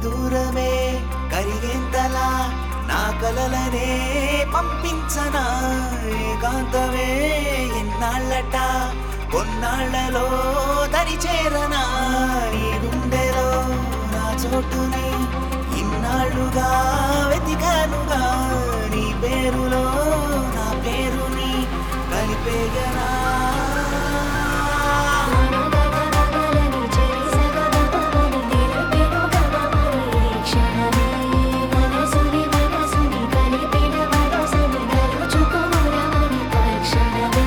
దూరమే కరిగేంతలా నా కలలనే పంపించనా ఏకాంతమే ఎన్నాళ్ళట కొన్నాళ్లలో దరి చేరనా నీ గుండెలో నా చోటుని ఇన్నాళ్ళుగా వెతికానుగా నీ పేరులో నా పేరుని కలిపేయనా గగగగగలని చెరి సగగగగని తెలిపెను కదమని ఈ క్షణమే మనసుని మనసుని కలిపిన మనసుని గలుచుకోరమని తక్షణమే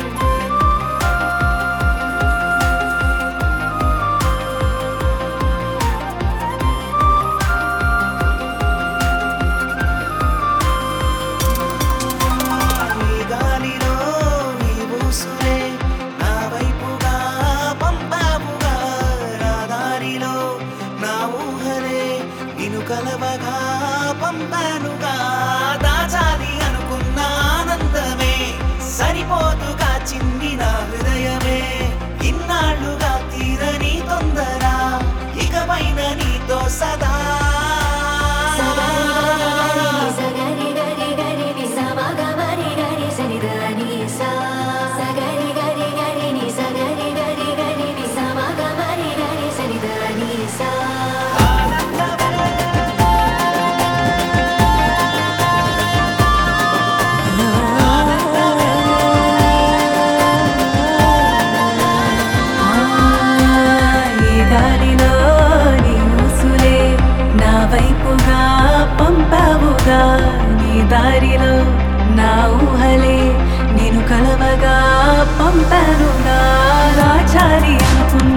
నీ గాలిలో నీ ఊసులే నా వైపుగా పంపావుగా నా దారిలో నా ఊహలే నిన్ను కలవగా పంపానుగా దాచాలి అనుకున్న ఆనందమే సరిపోతుగా చిన్ని నా హృదయమే ఇన్నాళ్ళుగా తీరని తొందర ఇకపైన నీతో సదా సగరి గరి గరి ని సమగమరి గరి సనిదని సా సగరి గరి గరి ని సగరి గరి గరి ని సమగమరి గరి సనిదని సా ఈ గాలిలో నీ ఊసులే నా వైపుగా పంపావుగా నీ దారిలో నా ఊహలే నేను కలవగా పంపానుగా రాచారి అనుకున్న